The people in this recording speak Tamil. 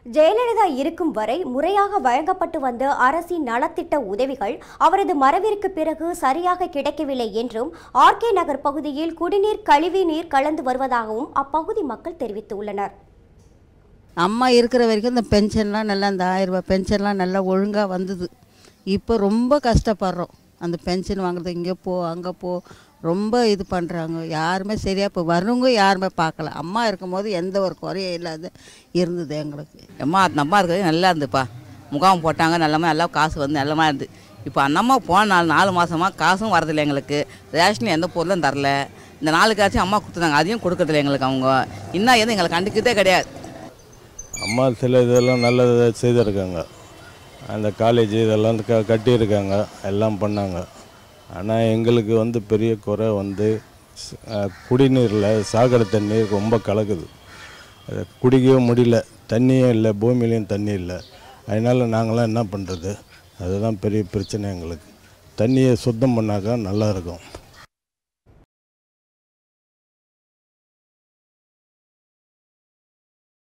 ஜெயலலிதா இருக்கும் வரை முறையாக வழங்கப்பட்டு வந்த அரசின் நலத்திட்ட உதவிகள் அவரது மறைவிற்கு பிறகு சரியாக கிடைக்கவில்லை என்றும் ஆர்கே நகர் பகுதியில் குடிநீர் கழிவு நீர் கலந்து வருவதாகவும் அப்பகுதி மக்கள் தெரிவித்துள்ளனர் அம்மா இருக்கிற வரைக்கும் இந்த பென்ஷன்லாம் நல்லா இந்த ஆயிரம் ரூபாய் பென்ஷன்லாம் நல்லா ஒழுங்காக வந்தது இப்போ ரொம்ப கஷ்டப்படுறோம் அந்த பென்ஷன் வாங்குறது இங்கே போ அங்கே போ ரொம்ப இது பண்ணுறாங்க யாருமே சரியாக இப்போ வரவங்க யாருமே பார்க்கல அம்மா இருக்கும்போது எந்த ஒரு குறையும் இல்லாத இருந்தது எங்களுக்கு அம்மா அந்த அம்மா இருக்கிறது நல்லா இருந்துப்பா முகாம் போட்டாங்க நல்லமா நல்லா காசு வந்து நல்லமா இருந்து இப்போ அந்த அம்மா போன நாலு நாலு மாதமாக காசும் வரதில்லை எங்களுக்கு ரேஷன் எந்த பொருளும் தரல இந்த நாளுக்காச்சும் அம்மா கொடுத்துருந்தாங்க அதையும் கொடுக்கறதில்ல எங்களுக்கு அவங்க இன்னும் எதுவும் எங்களுக்கு கண்டுக்கிறதே கிடையாது அம்மா சில இதெல்லாம் நல்லது செய்திருக்காங்க அந்த காலேஜ் இதெல்லாம் க கட்டியிருக்காங்க எல்லாம் பண்ணாங்க ஆனால் எங்களுக்கு வந்து பெரிய குறை வந்து ஸ்- அஹ், குடிநீரில் சாக்கடை தண்ணீர் ரொம்ப கலக்குது அதை குடிக்கவே முடியல தண்ணியும் இல்லை பூமியிலையும் தண்ணி இல்லை அதனால் நாங்களாம் என்ன பண்ணுறது அதுதான் பெரிய பிரச்சனை எங்களுக்கு தண்ணியை சுத்தம் பண்ணாக்கா நல்லா இருக்கும்